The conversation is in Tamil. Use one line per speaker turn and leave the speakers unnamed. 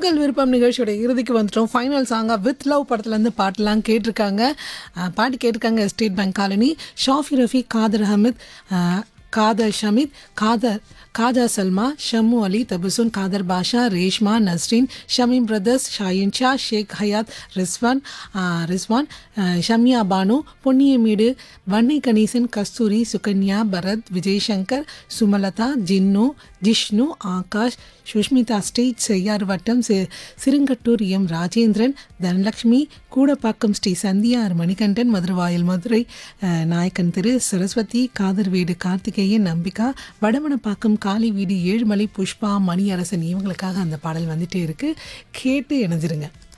உங்கள் விருப்பம் நிகழ்ச்சியோட இறுதிக்கு வந்துட்டோம் ஃபைனல் சாங்காக வித் லவ் படத்துலேருந்து பாட்டெல்லாம் கேட்டிருக்காங்க அஹ், பாட்டு கேட்டிருக்காங்க state bank colony Shafi Rafi Khader Ahmed அஹ், காதர் ஷமீத் காதர் காஜா சல்மா ஷம்மு அலி தபுசுன் காதர் பாஷா ரேஷ்மா நஸ்ரீன் ஷமீம் பிரதர்ஸ் ஷாயின் ஷா ஷேக் ஹயாத் ரிஸ்வான் அஹ், ரிஸ்வான் அஹ், ஷமியா பானு பொன்னியமீடு வன்னை கணேசன் கஸ்தூரி சுகன்யா பரத் விஜய்சங்கர் சுமலதா ஜின்னு ஜிஷ்ணு ஆகாஷ் சுஷ்மிதா ஸ்டேஜ் செய்யார் வட்டம் சி சிறுங்கட்டூர் எம் ராஜேந்திரன் தனலக்ஷ்மி கூடப்பாக்கம் ஸ்ரீ சந்தியார் மணிகண்டன் மதுரவாயல் மதுரை அஹ், நாயக்கன் திரு சரஸ்வதி காதர் வீடு கார்த்திகேயன் நம்பிக்கா வடமணப்பாக்கம் காளி வீடு ஏழுமலை புஷ்பா மணியரசன் இவங்களுக்காக அந்த பாடல் வந்துட்டே இருக்கு கேட்டு இணைஞ்சிருங்க